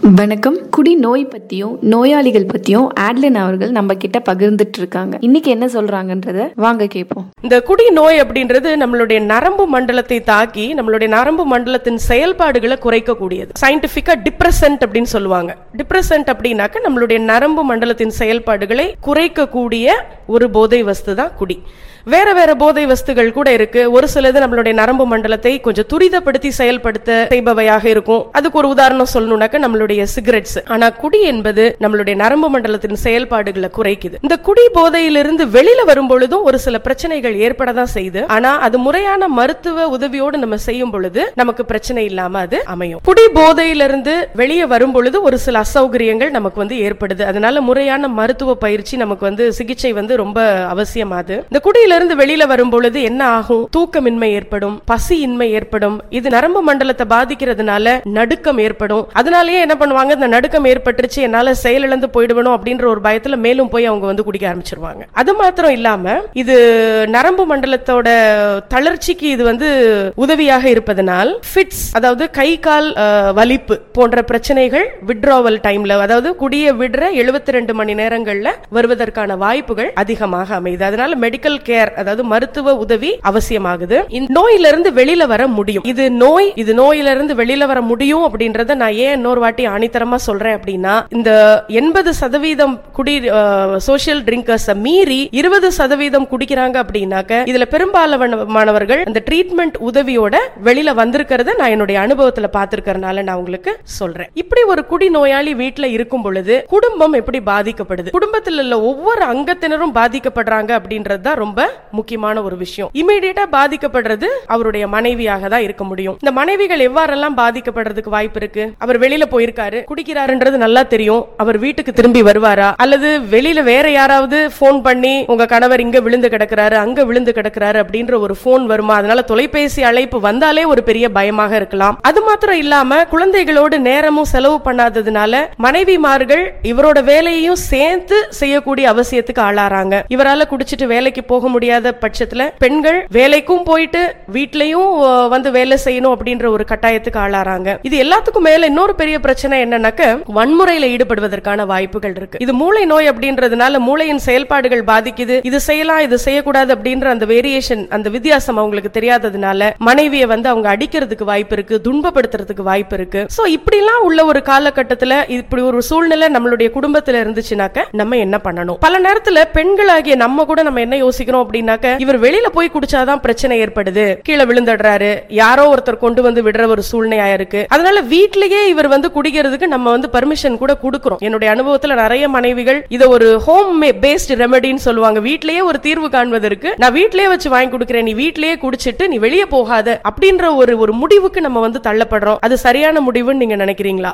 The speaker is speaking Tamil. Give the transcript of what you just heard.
வணக்கம் குடி நோய் பத்தியும் நோயாளிகள் பத்தியும் ஆட்லின் அவர்கள் நம்ம கிட்ட பகிர்ந்துட்டு இருக்காங்க இன்னைக்கு என்ன சொல்றாங்கன்றத வாங்க கேட்போம் இந்த குடி நோய் அப்படின்றது நம்மளுடைய நரம்பு மண்டலத்தை தாக்கி நம்மளுடைய நரம்பு மண்டலத்தின் செயல்பாடுகளை குறைக்கக்கூடியது சயின்டிபிக்கா டிப்ரெசன்ட் அப்படின்னு சொல்லுவாங்க டிப்ரெசன்ட் அப்படின்னாக்க நம்மளுடைய நரம்பு மண்டலத்தின் செயல்பாடுகளை குறைக்கக்கூடிய ஒரு போதை வஸ்து தான் குடி வேற வேற போதை வஸ்துகள் கூட இருக்கு ஒரு சிலது நம்மளுடைய நரம்பு மண்டலத்தை கொஞ்சம் துரிதப்படுத்தி செயல்படுத்த செய்பவையாக இருக்கும் அதுக்கு ஒரு உதாரணம் சொல்லணும்னாக்க நம்மளுடைய சிகரெட்ஸ் ஆனா குடி என்பது நம்மளுடைய நரம்பு மண்டலத்தின் செயல்பாடுகளை குறைக்குது இந்த குடி போதையிலிருந்து வெளியில வரும் பொழுதும் ஒரு சில பிரச்சனைகள் ஏற்பட தான் செய்யுது ஆனா அது முறையான மருத்துவ உதவியோடு நம்ம செய்யும் பொழுது நமக்கு பிரச்சனை இல்லாம அது அமையும் குடி போதையிலிருந்து வெளியே வரும் பொழுது ஒரு சில அசௌகரியங்கள் நமக்கு வந்து ஏற்படுது அதனால முறையான மருத்துவ பயிற்சி நமக்கு வந்து சிகிச்சை வந்து ரொம்ப அவசியமாது இந்த குடியிலிருந்து வெளியில வரும் பொழுது என்ன ஆகும் தூக்கமின்மை ஏற்படும் பசியின்மை ஏற்படும் இது நரம்பு மண்டலத்தை பாதிக்கிறதுனால நடுக்கம் ஏற்படும் அதனாலயே என்ன பண்ணுவாங்க இந்த நடுக்கம் ஏற்பட்டுருச்சு என்னால செயலிழந்து போயிடுவணும் அப்படின்ற ஒரு பயத்துல மேலும் போய் அவங்க வந்து குடிக்க ஆரம்பிச்சிருவாங்க அது மாத்திரம் இல்லாம இது நரம்பு மண்டலத்தோட தளர்ச்சிக்கு இது வந்து உதவியாக இருப்பதனால் ஃபிட்ஸ் அதாவது கை கால் அஹ், வலிப்பு போன்ற பிரச்சனைகள் விட்ராவல் டைம்ல அதாவது குடிய விடுற 72 ரெண்டு மணி நேரங்கள்ல வருவதற்கான வாய்ப்புகள் அதிகமாக அமையுது அதனால மெடிக்கல் கேர் அதாவது மருத்துவ உதவி அவசியமாகுது இந்த நோயிலிருந்து வெளியில வர முடியும் இது நோய் இது நோயிலிருந்து வெளியில வர முடியும் அப்படின்றத நான் ஏன் இன்னொரு வாட்டி ஆணித்தரமா சொல்றேன் அப்படின்னா இந்த எண்பது சதவீதம் குடி சோசியல் ட்ரிங்கர்ஸ் மீறி இருபது சதவீதம் குடிக்கிறாங்க அப்படின்னாக்க இதுல பெரும்பாலானவர்கள் அந்த ட்ரீட்மெண்ட் உதவியோட வெளியில வந்திருக்கிறத நான் என்னுடைய அனுபவத்துல பார்த்திருக்கறனால நான் உங்களுக்கு சொல்றேன் இப்படி ஒரு குடி நோயாளி வீட்டுல இருக்கும் பொழுது குடும்பம் எப்படி பாதிக்கப்படுது குடும்பத்தில் உள்ள ஒவ்வொரு அங்கத்தினரும் பாதிக்கப்படுறாங்க அப்படின்றது தான் ரொம்ப முக்கியமான ஒரு விஷயம் இமீடியட்டா பாதிக்கப்படுறது அவருடைய மனைவியாக தான் இருக்க முடியும் இந்த மனைவிகள் எவ்வாறெல்லாம் பாதிக்கப்படுறதுக்கு வாய்ப்பு இருக்கு அவர் வெளியில போயிருக்காரு குடிக்கிறாருன்றது நல்லா தெரியும் அவர் வீட்டுக்கு திரும்பி வருவாரா அல்லது வெளியில வேற யாராவது போன் பண்ணி உங்க கணவர் இங்க விழுந்து கிடக்குறாரு அங்க விழுந்து கிடக்குறாரு அப்படின்ற ஒரு போன் வருமா அதனால தொலைபேசி அழைப்பு வந்தாலே ஒரு பெரிய பயமாக இருக்கலாம் அது மாத்திரம் இல்லாம குழந்தைகளோடு நேரமும் செலவு பண்ணாததுனால மனைவிமார்கள் இவரோட வேலையையும் சேர்த்து செய்யக்கூடிய அவசியத்துக்கு ஆளாறாங்க இவரால குடிச்சிட்டு வேலைக்கு போக முடியாத பட்சத்துல பெண்கள் வேலைக்கும் போயிட்டு வீட்லயும் அஹ், வந்து வேலை செய்யணும் அப்படின்ற ஒரு கட்டாயத்துக்கு ஆளாறாங்க இது எல்லாத்துக்கும் மேல இன்னொரு பெரிய பிரச்சனை என்னன்னாக்க வன்முறையில ஈடுபடுவதற்கான வாய்ப்புகள் இருக்கு இது மூளை நோய் அப்படின்றதுனால மூளையின் செயல்பாடுகள் பாதிக்குது இது செய்யலாம் இது செய்யக்கூடாது அப்படின்ற அந்த வேரியேஷன் அந்த வித்தியாசம் அவங்களுக்கு தெரியாததுனால மனைவியை வந்து அவங்க அடிக்கிறதுக்கு வாய்ப்பு இருக்கு துன்பப்படுத்துறதுக்கு வாய்ப்பு இருக்கு சோ இப்படிலாம் உள்ள ஒரு காலகட்டத்துல இப்படி ஒரு சூழ்நிலை நம்மளுடைய குடும்பத்துல இருந்துச்சுனாக்க நம்ம என்ன பண்ணணும் பல நேரத்துல பெண்களாகிய நம்ம கூட நம்ம என்ன யோசிக்கிறோம் அப்படின்னாக்க இவர் வெளியில போய் குடிச்சாதான் பிரச்சனை ஏற்படுது கீழே விழுந்துடுறாரு யாரோ ஒருத்தர் கொண்டு வந்து விடுற ஒரு சூழ்நிலையா இருக்கு அதனால வீட்லயே இவர் வந்து குடிக்கிறதுக்கு நம்ம வந்து பர்மிஷன் கூட கொடுக்கிறோம் என்னுடைய அனுபவத்துல நிறைய மனைவிகள் இத ஒரு ஹோம் பேஸ்ட் ரெமெடின்னு சொல்லுவாங்க வீட்லயே ஒரு தீர்வு காண்பதற்கு நான் வீட்லயே வச்சு வாங்கி கொடுக்கிறேன் நீ வீட்லயே குடிச்சிட்டு நீ வெளியே போகாத அப்படின்ற ஒரு ஒரு முடிவுக்கு நம்ம வந்து தள்ளப்படுறோம் அது சரியான முடிவுன்னு நீங்க நினைக்கிறீங்களா